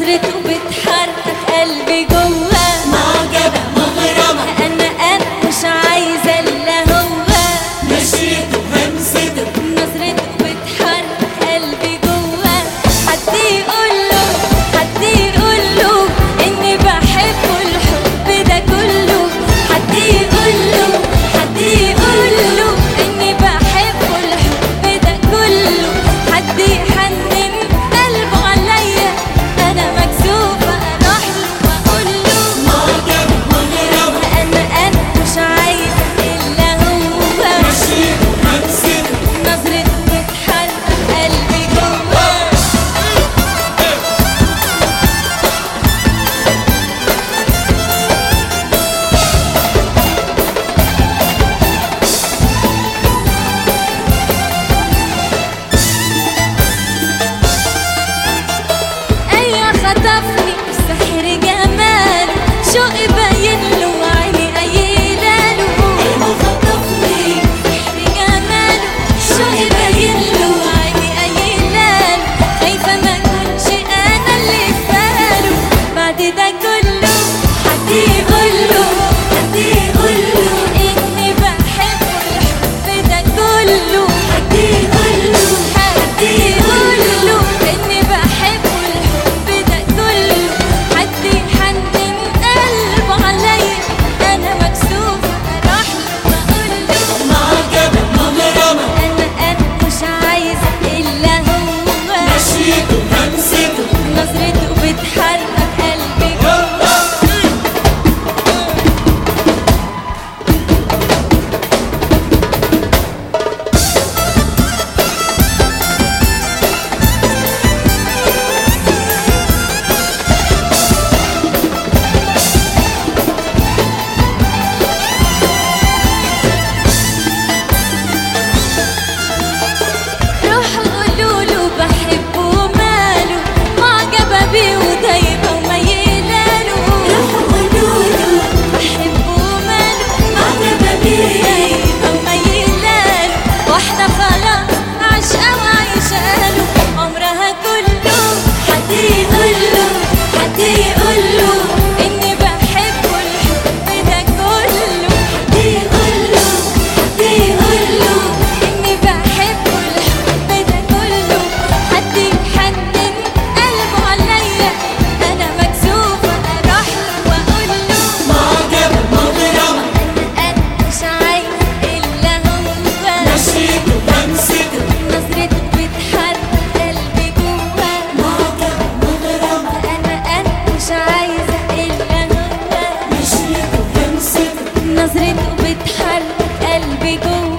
نظرته بتحرك قلبي جوه معجبة مغرمة انا انا مش عايزه الا هو مشيته همسته نظرته بتحرك قلبي جوه حد يقول له حد يقول له اني بحبه الحب ده كله حد يقول له حد يقول له اني بحبه الحب ده كله حد يحنن قلبه عليا انا مكسوفه اروح له واقول له معجبة مغرمة انا انا مش عايزه الا هو مشيته همسته نظرته بتحرك قلبي جوه ايوه خطفني السحر جماله شوقي باين له وعيني قايله أيوة خطفني سحر جماله شوقي باين له وعيني قايله خايفه ما اكونش انا اللي في باله بعد ده كله حد يقول له حد يقول له اني بحبه الحب ده كله حد يقول له حد يقول له اني بحبه الحب ده كله حد يحنن قلبه عليا انا مكسوفه اروح له واقول له معجبة مغرمة انا انا مش عايزه الا هو مشيته همسته نظرته بتحرك قلبي جوه روحوا قولوا له بحبه ماله معجبة بيه ودايبة وميلة له روحوا قولوا له بحبه ماله معجبة بيه ودايبة وميلة له واحدة خلاص عشقة وعايشة له عمرها كله حد يقول له حد يقول له إني بحبه الحب ده كله حد يقول له حد يقول له إني بحبه الحب ده كله حد يحنن قلبه عليا أنا مكسوفة أروح له وأقول له معجبة مغرمة أنا مش عايزة إلا هو مشيته همسته نظرته بتحرك قلبي جوه معجبة مغرمة أنا أنا مش عايزة إلا هو مشيته همسته نظرته بتحرك قلبي جوه